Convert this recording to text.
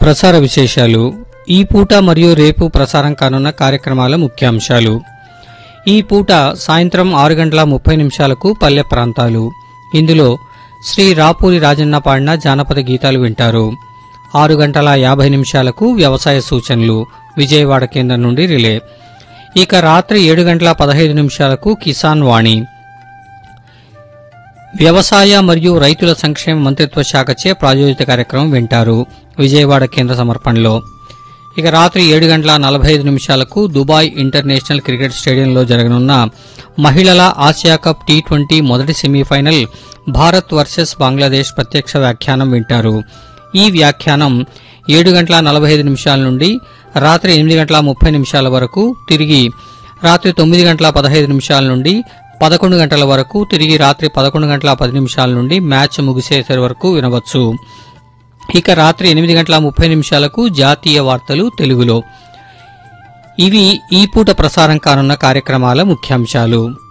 ప్రసార విశేషాలు ఈ పూట మరియు రేపు ప్రసారం కానున్న కార్యక్రమాల ముఖ్యాంశాలు ఈ పూట సాయంత్రం ఆరు గంటల ముప్పై నిమిషాలకు పల్లె ప్రాంతాలు ఇందులో శ్రీ రాపూరి రాజన్న పాడిన జానపద గీతాలు వింటారు ఆరు గంటల యాభై నిమిషాలకు వ్యవసాయ సూచనలు విజయవాడ కేంద్రం నుండి రిలే ఇక రాత్రి ఏడు గంటల పదహైదు నిమిషాలకు కిసాన్ వాణి వ్యవసాయ మరియు రైతుల సంక్షేమ మంత్రిత్వ శాఖచే ప్రాయోజిత కార్యక్రమం వింటారు విజయవాడ కేంద్ర సమర్పణలో ఇక రాత్రి ఏడు గంటల నలభై ఐదు నిమిషాలకు దుబాయ్ ఇంటర్నేషనల్ క్రికెట్ స్టేడియంలో జరగనున్న మహిళల ఆసియా కప్ టీ ట్వంటీ మొదటి సెమీఫైనల్ భారత్ వర్సెస్ బంగ్లాదేశ్ ప్రత్యక్ష వ్యాఖ్యానం వింటారు ఈ వ్యాఖ్యానం ఏడు గంటల నలభై ఐదు నిమిషాల నుండి రాత్రి ఎనిమిది గంటల ముప్పై నిమిషాల వరకు తిరిగి రాత్రి తొమ్మిది గంటల పదహైదు నిమిషాల నుండి పదకొండు గంటల వరకు తిరిగి రాత్రి పదకొండు గంటల పది నిమిషాల నుండి మ్యాచ్ ముగిసేసరి వరకు వినవచ్చు ఇక రాత్రి ఎనిమిది గంటల ముప్పై నిమిషాలకు జాతీయ వార్తలు తెలుగులో ఇవి ఈ పూట ప్రసారం కానున్న కార్యక్రమాల ముఖ్యాంశాలు